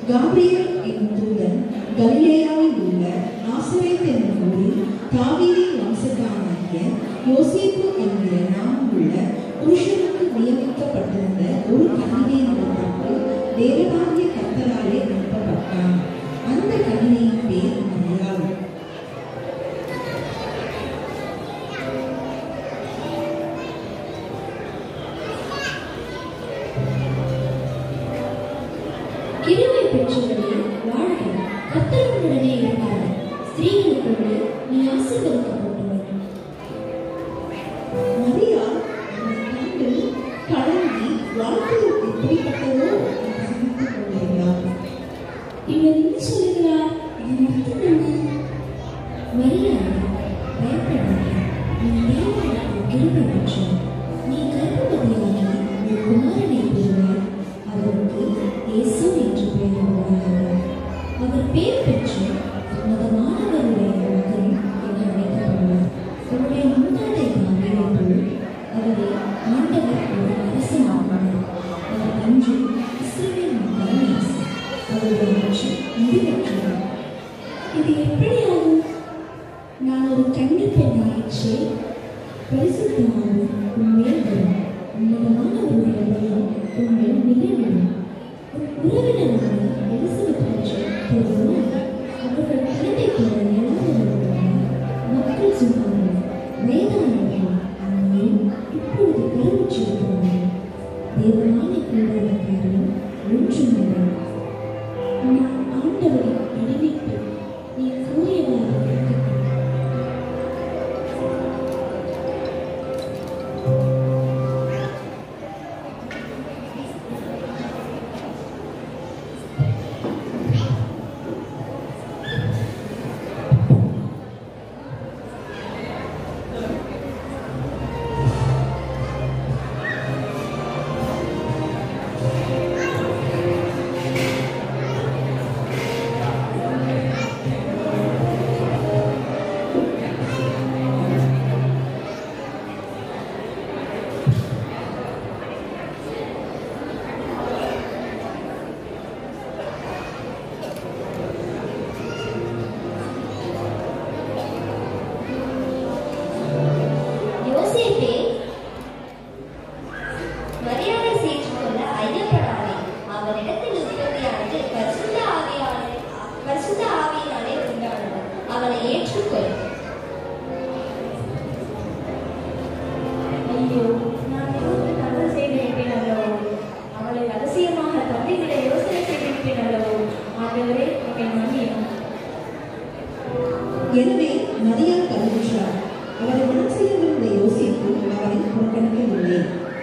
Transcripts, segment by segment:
Gabriel என்னும் தூதன் கலிலேயாவில் உள்ள நாசரேத் என்னும் ஊரில் தாவீதின் வம்சத்தானாகிய யோசேப்பு என்கிற நாமமுள்ள புருஷனுக்கு நியமிக்கப்பட்டிருந்த ஒரு கன்னிகையினிடத்திற்கு தேவனாகிய கர்த்தராலே அனுப்பப்பட்டான் அந்த கன்னிகையின் பேர் மரியாள் கிருபை பெற்றவரே வாழ்க கர்த்தருடனே இருக்கிறார் ஸ்திரீகளுக்குள்ளே நீ ஆசீர்வதிக்கப்பட்டவர் மரியா அவனை கண்டு கலங்கி வாழ்க்கை எப்படிப்பட்டதோ என்று சிந்தித்துக் கொண்டிருந்தாள் இவர் என்ன சொல்லுகிறார் இதன் அர்த்தம் என்ன மரியாதை பயப்படாதே நீ தேவனுக்கு கிருபை பெற்றவர் நீ கர்ப்பவதியாகி ஒரு குமாரனை பெறுவாய் அவருக்கு இயேசு என்று பெயரிடுவாயாக அவர் பேர் பெற்று மதமானவருடைய மகன் என அழைக்கப்படுவார் அவருடைய முன்னாடி போல் அவரை ஆண்டவர் ஒரு அரசனாகுவார் அவர் அன்று இஸ்ரவேல் மக்கள் நேசர் அவருடைய ஆட்சி முடிவற்றது இது எப்படி ஆகும் நான் ஒரு கன்னி பெண்ணாயிற்று பரிசுத்தமானவர் உண்மையில் வரும் உன்னதமானவருடைய பலம் உண்மையில் நிகழ்விடும் உன் உறவினர்கள் எலிசபெத் பற்றி தெரியுமா அவர்கள் குழந்தை போல இழந்தவர்கள் மக்கள் சொன்னார்கள் வேதாந்தர்கள் ஆனால் இப்பொழுது கருவுற்றிருக்கிறார்கள் தேவனாலே கூடாத காரியம் ஒன்றுமில்லை நான் ஆண்டவரை அறிவித்து நீ கூறியவாறு நடக்கட்டும். யோசேப்பே மரியாதை சேர்த்துக்கொள்ள ஐயப்படாதே அவனிடத்தில் உற்பத்தியானது பரிசுத்த ஆவியாலே பரிசுத்த ஆவியினாலே உண்டானது அவனை ஏற்றுக்கொள் ஐயோ நான் எவ்வளவு தவறு செய்திருப்பேன் அல்லவோ அவளை ரகசியமாக தந்தைவிட யோசனை செய்திருப்பேன் அல்லவோ ஆண்டவரே என்னை மன்னியும் எனவே மரியாள் கருவுற்றார் அவரை மனம் செய்யவிருந்த யோசிப்பு அவரை புறக்கணிக்கவில்லை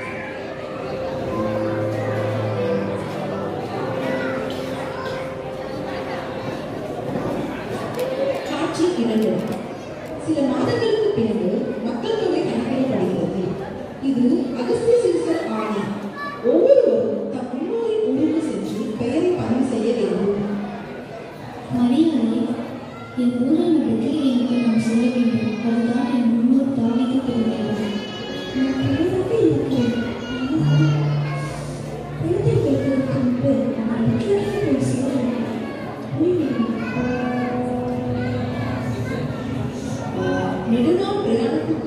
காட்சி இரண்டு சில மாதங்களுக்கு பிறகு மக்கள் தொகை கணக்கிடப்படுகிறது இது அகஸ்திய சீசர் ஆணை ஒவ்வொருவரும் தம் முன்னோரின் ஊருக்கு சென்று பெயரை பதிவு செய்ய வேண்டும் மரியாதை என் ஊரில் பெத்லகேமுக்கு நாம் செல்ல வேண்டும் அதுதான் என் முன்னோர் தாவீது பெறுகிறது நான் பெரியதாக இருக்கிறேன் ஆனால் குழந்தை பிறப்பதற்கு முன்பு நான் பெத்லகேம் போய் சேர வேண்டும் போய்விடுங்கள் நெடுநாள் பிரயாணத்துக்கு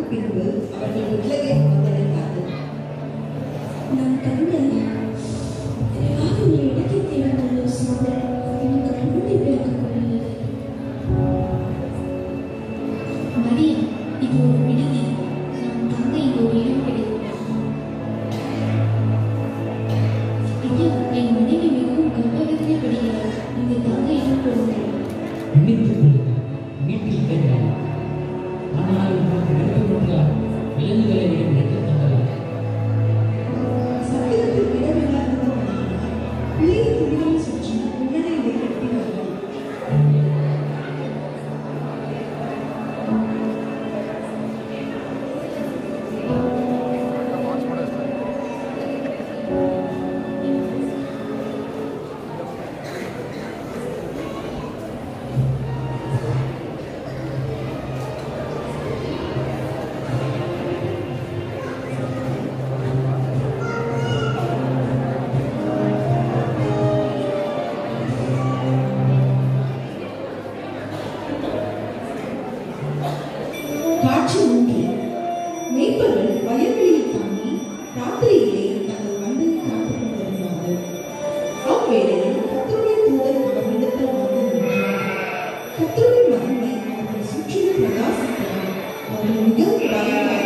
வேளையில் கர்த்தருடைய தூதன் அவர்களிடத்தில் வந்து நின்றார். கர்த்தருடைய மகிமை அவர்களை சுற்றிலும் பிரகாசித்தது. அவர்கள் மிகவும் பயந்தார்கள்.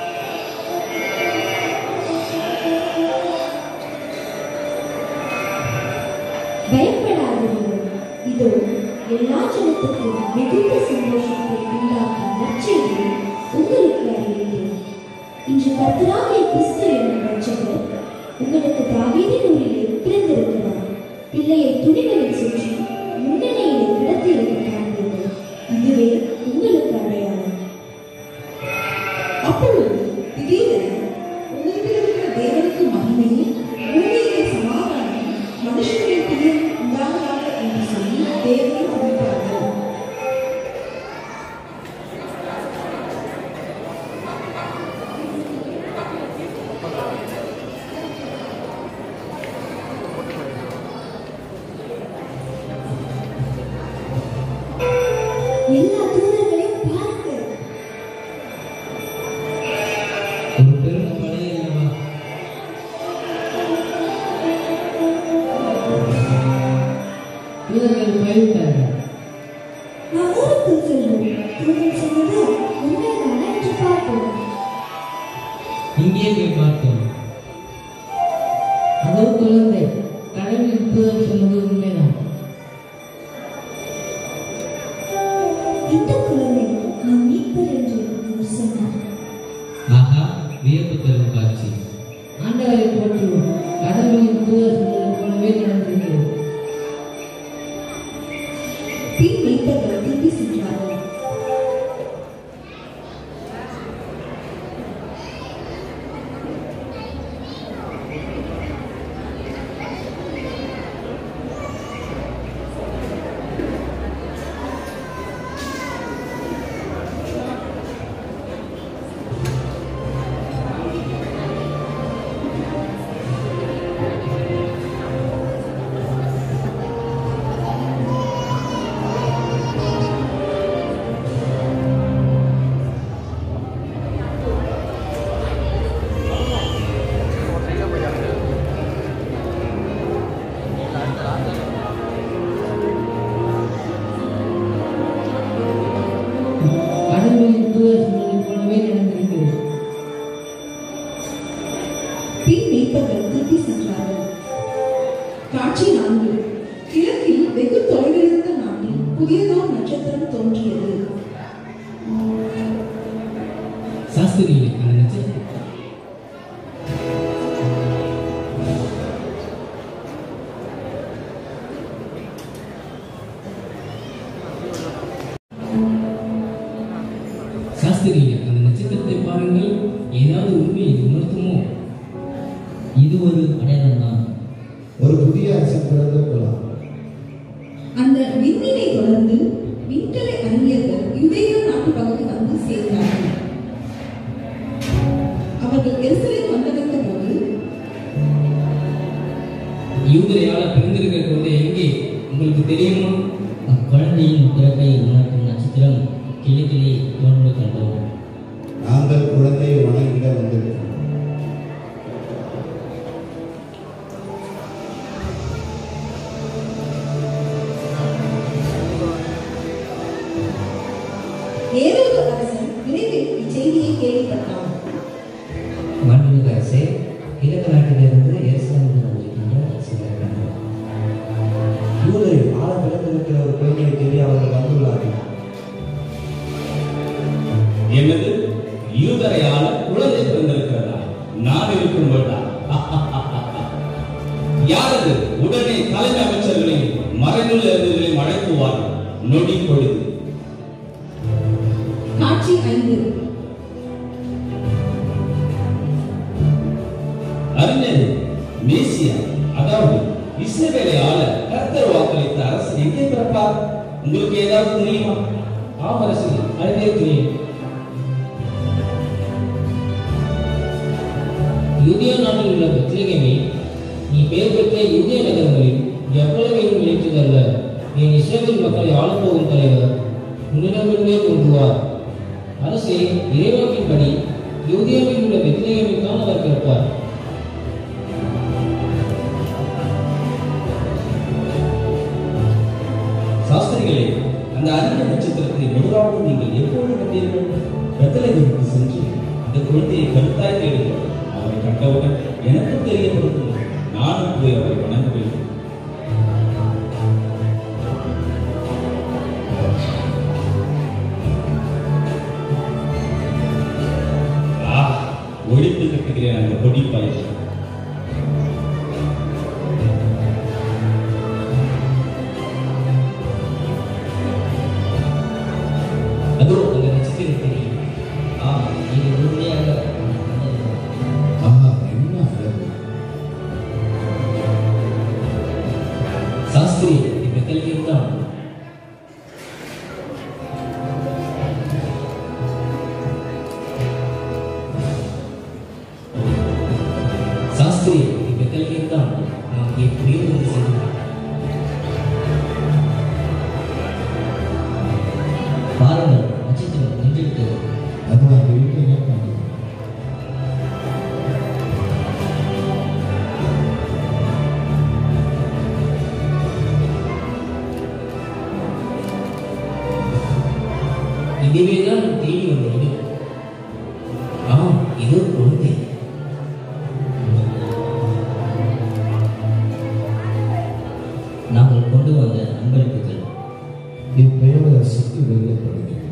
பயப்படாதீர்கள் இதோ எல்லா ஜனத்துக்கும் மிகுந்த சந்தோஷத்தை உண்டாக்கும் நற்செய்தி உங்களுக்கு அறிவிக்கிறேன் இன்று கர்த்தராகிய கிறிஸ்து என்னும் ரட்சகர் உங்களுக்கு தாவீதின் ஊரிலே பிறந்திருக்கிறார் பிள்ளையை துணிகளில் சுற்றி முன்னணியிலே கிடத்தியிருக்க காண்பீர்கள் இதுவே உங்களுக்கு அடையாளம் அப்பொழுது திடீரென உங்களிடம் இருக்கிற தேவனுக்கு மகிமையும் பூமியிலே சமாதானமும் மனுஷனுடைய பிரியம் உண்டாவதாக என்று சொல்லி தேவனை துதித்தார்கள் எல்லா தூதர்களையும் பாருங்கள் ஒரு பெரும் படை அல்லவா தூதர்கள் போய்விட்டார்கள் நாம் ஊருக்குள் செல்வோம் தூதன் சொன்னது உண்மைதானா என்று பார்ப்போம் இங்கே போய் பார்த்தோம் அதோ குழந்தை கடவுளின் தூதர் சொன்னது உண்மைதான் இந்த குழந்தை நம் மீட்பர் என்று அவர் சொன்னார் ஆஹா வியப்பு தரும் காட்சி ஆண்டவரை போற்றுவோம் கடவுளின் தூதர் சொன்னது போலவே நடந்திருக்கிறது பின் மீட்பர்கள் திரும்பி சென்றார்கள் கடவுளின் தூதர் சொன்னது போலவே நடந்திருக்கிறது பின் மீட்பர்கள் திரும்பி சென்றார்கள் காட்சி நான்கு கிழக்கில் வெகு தொலைவிலிருந்த நாட்டில் புதியதோர் நட்சத்திரம் தோன்றியது சாஸ்திரிகளுக்கான நட்சத்திரம் சாஸ்திரிகளே அந்த நட்சத்திரத்தை பாருங்கள் ஏதாவது உண்மையை உணர்த்துமோ இது ஒரு அடையாளம் தான் ஒரு புதிய அரசன் பிறந்து போலாம் அந்த விண்ணினை தொடர்ந்து விண்கலை அறிஞர்கள் யுதேயா நாட்டு பகுதி வந்து சேர்ந்தார்கள் அவர்கள் எருசலேம் வந்தடைந்த போது யூதரையால பிறந்திருக்க குழந்தை எங்கே உங்களுக்கு தெரியுமா அக்குழந்தையின் பிறப்பை உணர்த்தும் நட்சத்திரம் கிழக்கிலே தோன்று கண்டோம் நாங்கள் குழந்தையை வணங்கிட வந்திருக்கிறோம் ஏரோது அரசன் விரைவில் இச்செய்தியை கேள்விப்பட்டான் மாண்புமிகு அரசே கிழக்கு நாட்டிலிருந்து எருசலேமுக்கு வந்திருக்கின்ற சிலர் கண்டோம் யூதரில் ஆழ பிறந்திருக்கிற ஒரு குழந்தையை தேடி அவர்கள் வந்துள்ளார்கள் என்னது யூதரையால குழந்தை பிறந்திருக்கிறதா நான் இருக்கும் பொழுதா யாரது உடனே தலைமை அமைச்சர்களையும் மறைநூல் அறிஞர்களையும் அழைத்துவார்கள் நொடி பொழுது காட்சி ஐந்து அறிஞர் மேசியா அதாவது இஸ்ரவேலை ஆள கர்த்தர் வாக்களித்த அரசு எங்கே பிறப்பார் உங்களுக்கு ஏதாவது தெரியுமா ஆம் அரசு அறிந்தே தெரியும் யூதியா நாட்டில் உள்ள பெத்லகேமே நீ பெயர் பெற்ற யூதிய நகரங்களில் எவ்வளவு நினைத்ததல்ல என் இஸ்ரேல் மக்களை ஆளப்போகும் தலைவர் உன்னிடமிருந்தே தோன்றுவார் அரசே இறைவாக்கின்படி யூதியாவில் உள்ள பெத்லகேமில் தான் அவர் பிறப்பார் குழந்தைகளே அந்த அரிய நட்சத்திரத்தை முதலாவது நீங்கள் எப்போது கண்டீர்கள் பெத்தலகருக்கு சென்று இந்த குழந்தையை கருத்தாய் தேடுங்கள் அவரை கண்டவுடன் எனக்கும் தெரியப்படுத்துங்கள் நானும் போய் அவரை வணங்க வேண்டும் ஆ ஒழித்து கட்டுகிறேன் அந்த கொடி பயிர் அதோ அந்த நட்சத்திரம் தெரியும் ஆம் நீங்கள் உறுதியாக வந்தது. ஆஹா என்ன அழகு சாஸ்திரி இந்த கல்வியில் தான் சாஸ்திரி இந்த கல்வியில் தான் நாம் எப்படியோ வந்து சென்றோம் பாருங்கள் நட்சத்திரம் நின்றுவிட்டது அது அந்த வீட்டில் தான் காணும் இதுவே தான் தேடி வந்தது ஆம் இது குழந்தை நாங்கள் கொண்டு வந்த அன்பளிப்புகள் இப்பெயரை சுற்றி வைக்கப்படுகிறது